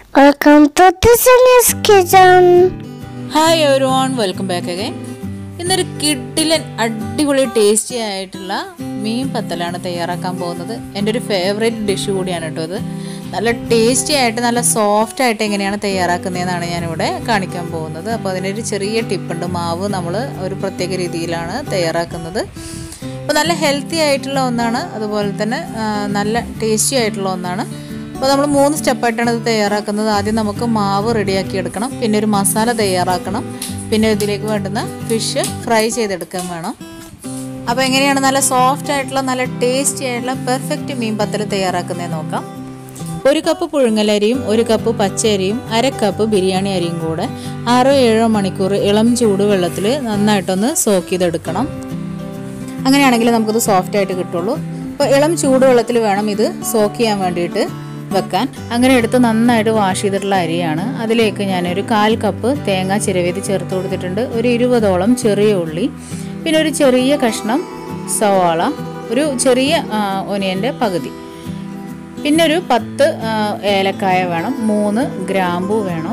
Welcome to Tiffany's Kitchen. Hi everyone welcome back again ഇന്നൊരു കിഡിലൻ അടിപൊളി tasty ആയിട്ടുള്ള മീൻ പത്തലാണ് തയ്യാറാക്കാൻ പോകുന്നത് എൻ്റെ ഒരു ഫേവറേറ്റ് ഡിഷ് കൂടിയാണ് കേട്ടോ ഇത് നല്ല ടേസ്റ്റി ആയിട്ട് നല്ല സോഫ്റ്റ് ആയിട്ട് എങ്ങനെയാണ് തയ്യാറാക്കുന്നതെന്നാണ് ഞാനിവിടെ കാണിക്കാൻ പോകുന്നത് അപ്പോൾ അതിനൊരു ചെറിയ ടിപ്പുണ്ട് മാവ് നമ്മൾ ഒരു പ്രത്യേക രീതിയിലാണ് തയ്യാറാക്കുന്നത് അപ്പോൾ നല്ല ഹെൽത്തി ആയിട്ടുള്ള ഒന്നാണ് അതുപോലെ തന്നെ ആ, നല്ല ടേസ്റ്റി ആയിട്ടുള്ള ഒന്നാണ് അപ്പോൾ നമ്മൾ മൂന്ന് സ്റ്റെപ്പായിട്ടാണ് ഇത് തയ്യാറാക്കുന്നത് ആദ്യം നമുക്ക് മാവ് റെഡിയാക്കി എടുക്കണം പിന്നെ ഒരു മസാല തയ്യാറാക്കണം പിന്നെ ഇതിലേക്ക് വേണ്ടുന്ന ഫിഷ് ഫ്രൈ ചെയ്തെടുക്കാൻ വേണം അപ്പോൾ എങ്ങനെയാണ് നല്ല സോഫ്റ്റ് ആയിട്ടുള്ള നല്ല ടേസ്റ്റി ആയിട്ടുള്ള പെർഫെക്റ്റ് മീൻ പത്തൽ തയ്യാറാക്കുന്നത് നോക്കാം ഒരു കപ്പ് പുഴുങ്ങലരിയും ഒരു കപ്പ് പച്ചരിയും അര കപ്പ് ബിരിയാണി അരിയും കൂടെ ആറോ ഏഴോ മണിക്കൂർ ഇളം ചൂട് വെള്ളത്തിൽ നന്നായിട്ടൊന്ന് സോക്ക് ചെയ്തെടുക്കണം അങ്ങനെയാണെങ്കിൽ നമുക്കത് സോഫ്റ്റ് ആയിട്ട് കിട്ടുള്ളൂ അപ്പോൾ ഇളം ചൂടുവെള്ളത്തിൽ വേണം ഇത് സോക്ക് ചെയ്യാൻ വേണ്ടിയിട്ട് വെക്കാൻ അങ്ങനെ എടുത്ത് നന്നായിട്ട് വാഷ് ചെയ്തിട്ടുള്ള അരിയാണ് അതിലേക്ക് ഞാനൊരു കാൽ കപ്പ് തേങ്ങ ചിരവേതി ചേർത്ത് കൊടുത്തിട്ടുണ്ട് ഒരു ഇരുപതോളം ചെറിയ ഉള്ളി പിന്നെ ഒരു ചെറിയ കഷ്ണം സവാള ഒരു ചെറിയ ഒനിയൻ്റെ പകുതി പിന്നെ ഒരു പത്ത് ആ, ഏലക്കായ വേണം മൂന്ന് ഗ്രാമ്പു വേണം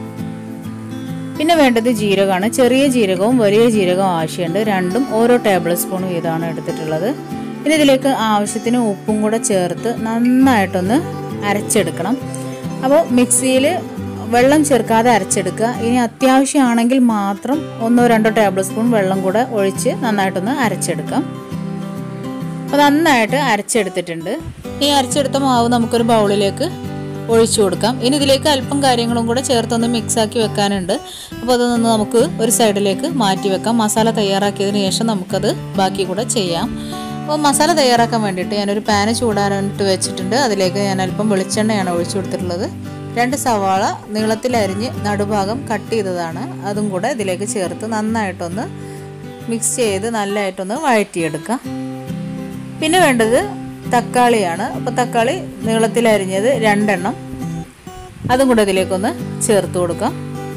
പിന്നെ വേണ്ടത് ജീരകമാണ് ചെറിയ ജീരകവും വലിയ ജീരകവും ആവശ്യമുണ്ട് രണ്ടും ഓരോ ടേബിൾ സ്പൂൺ വീതമാണ് എടുത്തിട്ടുള്ളത് ഇനി ഇതിലേക്ക് ആവശ്യത്തിന് ഉപ്പും കൂടെ ചേർത്ത് നന്നായിട്ടൊന്ന് അരച്ചെടുക്കണം അപ്പോൾ മിക്സിയിൽ വെള്ളം ചേർക്കാതെ അരച്ചെടുക്കുക ഇനി അത്യാവശ്യമാണെങ്കിൽ മാത്രം ഒന്നോ രണ്ടോ ടേബിൾ സ്പൂൺ വെള്ളം കൂടെ ഒഴിച്ച് നന്നായിട്ടൊന്ന് അരച്ചെടുക്കാം അപ്പോൾ നന്നായിട്ട് അരച്ചെടുത്തിട്ടുണ്ട് ഈ അരച്ചെടുത്ത മാവ് നമുക്കൊരു ബൗളിലേക്ക് ഒഴിച്ചു കൊടുക്കാം ഇനി ഇതിലേക്ക് അല്പം കാര്യങ്ങളും കൂടെ ചേർത്തൊന്ന് മിക്സ് ആക്കി വെക്കാനുണ്ട് അപ്പോൾ അതൊന്ന് നമുക്ക് ഒരു സൈഡിലേക്ക് മാറ്റി വെക്കാം മസാല തയ്യാറാക്കിയതിന് ശേഷം നമുക്കത് ബാക്കി കൂടെ ചെയ്യാം അപ്പോൾ മസാല തയ്യാറാക്കാൻ വേണ്ടിയിട്ട് ഞാനൊരു പാന് ചൂടാനായിട്ട് വെച്ചിട്ടുണ്ട് അതിലേക്ക് ഞാൻ അല്പം വെളിച്ചെണ്ണയാണ് ഒഴിച്ചു കൊടുത്തിട്ടുള്ളത് രണ്ട് സവാള നീളത്തിലരിഞ്ഞ് നടുഭാഗം കട്ട് ചെയ്തതാണ് അതും കൂടെ ഇതിലേക്ക് ചേർത്ത് നന്നായിട്ടൊന്ന് മിക്സ് ചെയ്ത് നല്ലതായിട്ടൊന്ന് വഴറ്റിയെടുക്കാം പിന്നെ വേണ്ടത് തക്കാളിയാണ് അപ്പോൾ തക്കാളി നീളത്തിൽ അരിഞ്ഞത് രണ്ടെണ്ണം അതും കൂടെ ഇതിലേക്കൊന്ന് ചേർത്ത് കൊടുക്കാം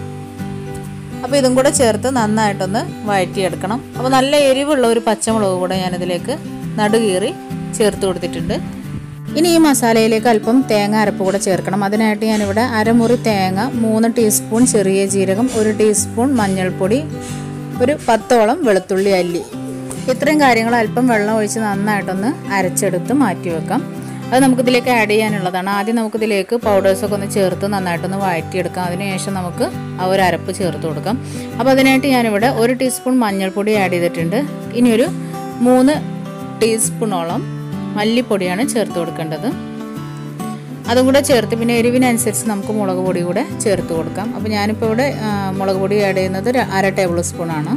അപ്പോൾ ഇതും കൂടെ ചേർത്ത് നന്നായിട്ടൊന്ന് വഴറ്റിയെടുക്കണം അപ്പോൾ നല്ല എരിവുള്ള ഒരു പച്ചമുളക് കൂടെ ഞാനിതിലേക്ക് നടുകീറി ചേർത്ത് കൊടുത്തിട്ടുണ്ട് ഇനി ഈ മസാലയിലേക്ക് അല്പം തേങ്ങ അരപ്പ് കൂടെ ചേർക്കണം അതിനായിട്ട് ഞാനിവിടെ അരമുറി തേങ്ങ മൂന്ന് ടീസ്പൂൺ ചെറിയ ജീരകം ഒരു ടീസ്പൂൺ മഞ്ഞൾപ്പൊടി ഒരു പത്തോളം വെളുത്തുള്ളി അല്ലി ഇത്രയും കാര്യങ്ങൾ അല്പം വെള്ളം ഒഴിച്ച് നന്നായിട്ടൊന്ന് അരച്ചെടുത്ത് മാറ്റി വെക്കാം അത് നമുക്കിതിലേക്ക് ആഡ് ചെയ്യാനുള്ളതാണ് ആദ്യം നമുക്കിതിലേക്ക് പൗഡേഴ്സൊക്കെ ഒന്ന് ചേർത്ത് നന്നായിട്ടൊന്ന് വഴറ്റിയെടുക്കാം അതിനുശേഷം നമുക്ക് ആ ഒരു അരപ്പ് ചേർത്ത് കൊടുക്കാം അപ്പോൾ അതിനായിട്ട് ഞാനിവിടെ ഒരു ടീസ്പൂൺ മഞ്ഞൾപ്പൊടി ആഡ് ചെയ്തിട്ടുണ്ട് ഇനി ഒരു മൂന്ന് ടീസ്പൂണോളം മല്ലിപ്പൊടിയാണ് ചേർത്ത് കൊടുക്കേണ്ടത് അതും കൂടെ ചേർത്ത് പിന്നെ എരിവിനനുസരിച്ച് നമുക്ക് മുളക് പൊടി കൂടെ ചേർത്ത് കൊടുക്കാം അപ്പോൾ ഞാനിപ്പോൾ ഇവിടെ ആ, മുളക് പൊടി ആഡ് ചെയ്യുന്നത് ഒരു അര ടേബിൾ സ്പൂണാണ്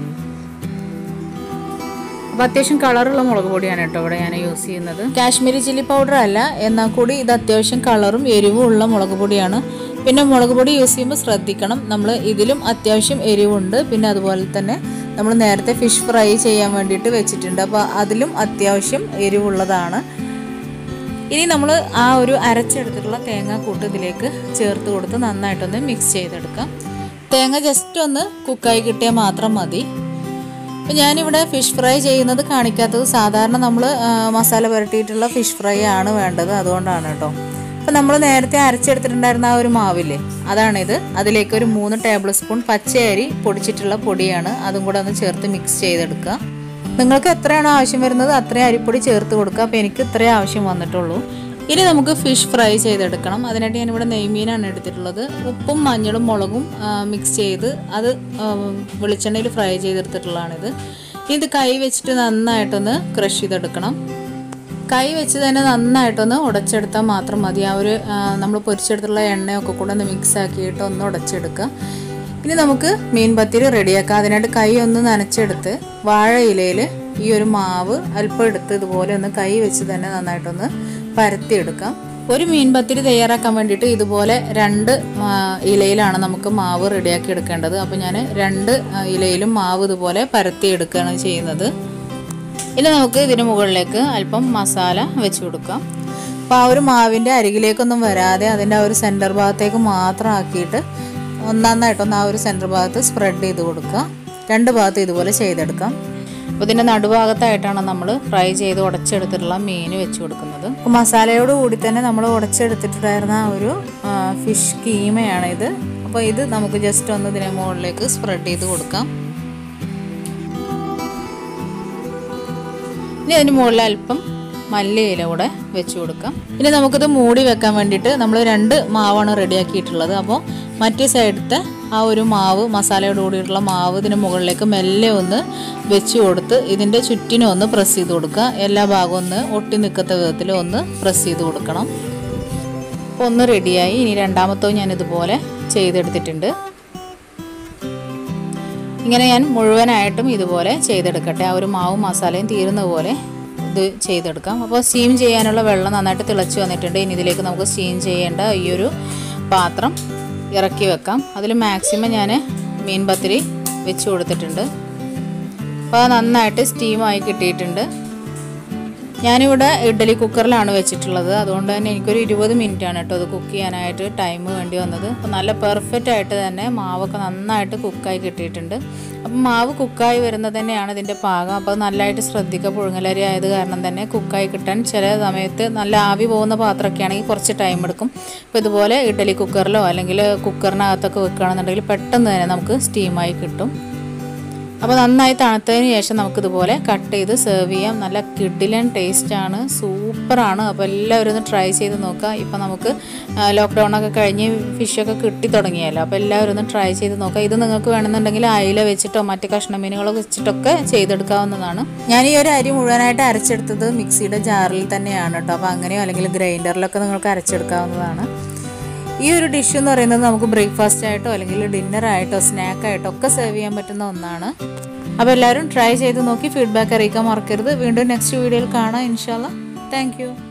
അപ്പോൾ അത്യാവശ്യം കളറുള്ള മുളക് പൊടിയാണ് കേട്ടോ ഇവിടെ ഞാൻ യൂസ് ചെയ്യുന്നത് കാശ്മീരി ചില്ലി പൗഡർ അല്ല എന്നാൽ കൂടി ഇത് അത്യാവശ്യം കളറും എരിവും ഉള്ള മുളക് പൊടിയാണ് പിന്നെ മുളക് പൊടി യൂസ് ചെയ്യുമ്പോൾ ശ്രദ്ധിക്കണം നമ്മൾ ഇതിലും അത്യാവശ്യം എരിവുണ്ട് പിന്നെ അതുപോലെ തന്നെ നമ്മൾ നേരത്തെ ഫിഷ് ഫ്രൈ ചെയ്യാൻ വേണ്ടിയിട്ട് വെച്ചിട്ടുണ്ട് അപ്പോൾ അതിലും അത്യാവശ്യം എരിവുള്ളതാണ് ഇനി നമ്മൾ ആ ഒരു അരച്ചെടുത്തിട്ടുള്ള തേങ്ങാക്കൂട്ട് ഇതിലേക്ക് ചേർത്ത് കൊടുത്ത് നന്നായിട്ടൊന്ന് മിക്സ് ചെയ്തെടുക്കാം തേങ്ങ ജസ്റ്റ് ഒന്ന് കുക്കായി കിട്ടിയാൽ മാത്രം മതി അപ്പം ഞാനിവിടെ ഫിഷ് ഫ്രൈ ചെയ്യുന്നത് കാണിക്കാത്തത് സാധാരണ നമ്മൾ മസാല പുരട്ടിയിട്ടുള്ള ഫിഷ് ഫ്രൈ ആണ് വേണ്ടത് അതുകൊണ്ടാണ് കേട്ടോ അപ്പം നമ്മൾ നേരത്തെ അരച്ചെടുത്തിട്ടുണ്ടായിരുന്ന ആ ഒരു മാവില്ലേ അതാണിത് അതിലേക്ക് ഒരു മൂന്ന് ടേബിൾ സ്പൂൺ പച്ചയരി പൊടിച്ചിട്ടുള്ള പൊടിയാണ് അതും കൂടെ ഒന്ന് ചേർത്ത് മിക്സ് ചെയ്തെടുക്കുക നിങ്ങൾക്ക് എത്രയാണോ ആവശ്യം വരുന്നത് അത്രയും അരിപ്പൊടി ചേർത്ത് കൊടുക്കുക അപ്പോൾ എനിക്ക് ഇത്രയും ആവശ്യം വന്നിട്ടുള്ളൂ ഇനി നമുക്ക് ഫിഷ് ഫ്രൈ ചെയ്തെടുക്കണം അതിനായിട്ട് ഞാനിവിടെ നെയ്മീനാണ് എടുത്തിട്ടുള്ളത് ഉപ്പും മഞ്ഞളും മുളകും മിക്സ് ചെയ്ത് അത് ആ, വെളിച്ചെണ്ണയിൽ ഫ്രൈ ചെയ്തെടുത്തിട്ടുള്ളതാണിത് ഇത് കൈ വെച്ചിട്ട് നന്നായിട്ടൊന്ന് ക്രഷ് ചെയ്തെടുക്കണം കൈ വെച്ച് തന്നെ നന്നായിട്ടൊന്ന് ഉടച്ചെടുത്താൽ മാത്രം മതി ആ ഒരു നമ്മൾ പൊരിച്ചെടുത്തുള്ള എണ്ണയൊക്കെ കൂടെ ഒന്ന് മിക്സ് ആക്കിയിട്ട് ഒന്ന് ഉടച്ചെടുക്കുക ഇനി നമുക്ക് മീൻ പത്തിരി റെഡിയാക്കാം അതിനായിട്ട് കൈ ഒന്ന് നനച്ചെടുത്ത് വാഴ ഇലയിൽ ഈ ഒരു മാവ് അല്പം എടുത്ത് ഇതുപോലെ ഒന്ന് കൈ വെച്ച് തന്നെ നന്നായിട്ടൊന്ന് പരത്തിയെടുക്കാം ഒരു മീൻ പത്തിരി തയ്യാറാക്കാൻ വേണ്ടിയിട്ട് ഇതുപോലെ രണ്ട് ആ, ഇലയിലാണ് നമുക്ക് മാവ് റെഡിയാക്കി എടുക്കേണ്ടത് അപ്പോൾ ഞാൻ രണ്ട് ആ, ഇലയിലും മാവ് ഇതുപോലെ പരത്തിയെടുക്കുകയാണ് ചെയ്യുന്നത് ഇനി നമുക്ക് ഇതിന് മുകളിലേക്ക് അല്പം മസാല വെച്ച് കൊടുക്കാം അപ്പോൾ ആ ഒരു മാവിൻ്റെ അരികിലേക്കൊന്നും വരാതെ അതിൻ്റെ ആ ഒരു സെൻറ്റർ ഭാഗത്തേക്ക് മാത്രം ആക്കിയിട്ട് നന്നായിട്ടൊന്ന് ആ ഒരു സെൻറ്റർ ഭാഗത്ത് സ്പ്രെഡ് ചെയ്ത് കൊടുക്കുക രണ്ട് ഭാഗത്ത് ഇതുപോലെ ചെയ്തെടുക്കാം അപ്പോൾ ഇതിൻ്റെ നടുഭാഗത്തായിട്ടാണ് നമ്മൾ ഫ്രൈ ചെയ്ത് ഉടച്ചെടുത്തിട്ടുള്ള മീൻ വെച്ച് കൊടുക്കുന്നത് അപ്പോൾ മസാലയോട് കൂടി തന്നെ നമ്മൾ ഉടച്ചെടുത്തിട്ടുണ്ടായിരുന്ന ആ ഒരു ഫിഷ് കീമയാണ് ഇത് അപ്പോൾ ഇത് നമുക്ക് ജസ്റ്റ് ഒന്ന് ഇതിനെ മുകളിലേക്ക് സ്പ്രെഡ് ചെയ്ത് കൊടുക്കാം ഇനി അതിന് മുകളിൽ അല്പം മല്ലിയില കൂടെ വെച്ച് കൊടുക്കാം ഇനി നമുക്കിത് മൂടി വെക്കാൻ വേണ്ടിയിട്ട് നമ്മൾ രണ്ട് മാവാണ് റെഡിയാക്കിയിട്ടുള്ളത് അപ്പോൾ മറ്റേ സൈഡത്തെ ആ ഒരു മാവ് മസാലയോട് കൂടിയിട്ടുള്ള മാവ് ഇതിന് മുകളിലേക്ക് മെല്ലെ ഒന്ന് വെച്ച് കൊടുത്ത് ഇതിൻ്റെ ചുറ്റിനും ഒന്ന് പ്രസ് ചെയ്ത് കൊടുക്കുക എല്ലാ ഭാഗവും ഒന്ന് ഒട്ടി നിൽക്കത്ത വിധത്തിൽ ഒന്ന് പ്രസ് ചെയ്ത് കൊടുക്കണം അപ്പോൾ ഒന്ന് റെഡിയായി ഇനി രണ്ടാമത്തോ ഞാൻ ഇതുപോലെ ചെയ്തെടുത്തിട്ടുണ്ട് ഇങ്ങനെ ഞാൻ മുഴുവനായിട്ടും ഇതുപോലെ ചെയ്തെടുക്കട്ടെ ആ ഒരു മാവും മസാലയും തീരുന്ന പോലെ ഇത് ചെയ്തെടുക്കാം അപ്പോൾ സ്റ്റീം ചെയ്യാനുള്ള വെള്ളം നന്നായിട്ട് തിളച്ച് വന്നിട്ടുണ്ട് ഇനി ഇതിലേക്ക് നമുക്ക് സ്റ്റീം ചെയ്യേണ്ട ഈ ഒരു പാത്രം ഇറക്കി വെക്കാം അതിൽ മാക്സിമം ഞാൻ മീൻ പത്തിരി വെച്ച് കൊടുത്തിട്ടുണ്ട് അപ്പോൾ അത് നന്നായിട്ട് സ്റ്റീമായി കിട്ടിയിട്ടുണ്ട് ഞാനിവിടെ ഇഡ്ഡലി കുക്കറിലാണ് വെച്ചിട്ടുള്ളത് അതുകൊണ്ട് തന്നെ എനിക്കൊരു ഇരുപത് മിനിറ്റാണ് കേട്ടോ അത് കുക്ക് ചെയ്യാനായിട്ട് ടൈം വേണ്ടി വന്നത് അപ്പോൾ നല്ല പെർഫെക്റ്റ് ആയിട്ട് തന്നെ മാവൊക്കെ നന്നായിട്ട് കുക്കായി കിട്ടിയിട്ടുണ്ട് അപ്പം മാവ് കുക്കായി വരുന്നത് തന്നെയാണ് ഇതിൻ്റെ പാകം അപ്പോൾ അത് നല്ലതായിട്ട് ശ്രദ്ധിക്കുക പുഴുങ്ങലരി ആയത് കാരണം തന്നെ കുക്കായി കിട്ടാൻ ചില സമയത്ത് നല്ല ആവി പോകുന്ന പാത്രമൊക്കെ ആണെങ്കിൽ കുറച്ച് ടൈം എടുക്കും അപ്പോൾ ഇതുപോലെ ഇഡ്ഡലി കുക്കറിലോ അല്ലെങ്കിൽ കുക്കറിനകത്തൊക്കെ വെക്കുകയാണെന്നുണ്ടെങ്കിൽ പെട്ടെന്ന് തന്നെ നമുക്ക് സ്റ്റീമായി കിട്ടും അപ്പോൾ നന്നായി തണുത്തതിന് ശേഷം നമുക്കിതുപോലെ കട്ട് ചെയ്ത് സെർവ് ചെയ്യാം നല്ല കിഡിലൻ ടേസ്റ്റാണ് സൂപ്പറാണ് അപ്പോൾ എല്ലാവരും ഒന്ന് ട്രൈ ചെയ്ത് നോക്കുക ഇപ്പോൾ നമുക്ക് ലോക്ക്ഡൗൺ ഒക്കെ കഴിഞ്ഞ് ഫിഷൊക്കെ കിട്ടി തുടങ്ങിയല്ലോ അപ്പോൾ എല്ലാവരും ഒന്ന് ട്രൈ ചെയ്ത് നോക്കുക ഇത് നിങ്ങൾക്ക് വേണമെന്നുണ്ടെങ്കിൽ അയില വെച്ചിട്ടോ മറ്റ് കഷ്ണ മീനുകളോ വെച്ചിട്ടൊക്കെ ചെയ്തെടുക്കാവുന്നതാണ് ഞാൻ ഈ ഒരു അരി മുഴുവനായിട്ട് അരച്ചെടുത്തത് മിക്സിയുടെ ജാറിൽ തന്നെയാണ് കേട്ടോ അപ്പോൾ അങ്ങനെയോ അല്ലെങ്കിൽ ഗ്രൈൻഡറിലൊക്കെ നിങ്ങൾക്ക് അരച്ചെടുക്കാവുന്നതാണ് ഈ ഒരു ഡിഷ് എന്ന് പറയുന്നത് നമുക്ക് ബ്രേക്ക്ഫാസ്റ്റ് ആയിട്ടോ അല്ലെങ്കിൽ ഡിന്നർ ആയിട്ടോ സ്നാക്ക് ആയിട്ടോ ഒക്കെ സെർവ് ചെയ്യാൻ പറ്റുന്ന ഒന്നാണ് അപ്പോൾ എല്ലാവരും ട്രൈ ചെയ്ത് നോക്കി ഫീഡ്ബാക്ക് അറിയിക്കാൻ മറക്കരുത് വീണ്ടും നെക്സ്റ്റ് വീഡിയോയിൽ കാണാം ഇൻഷാല്ല താങ്ക്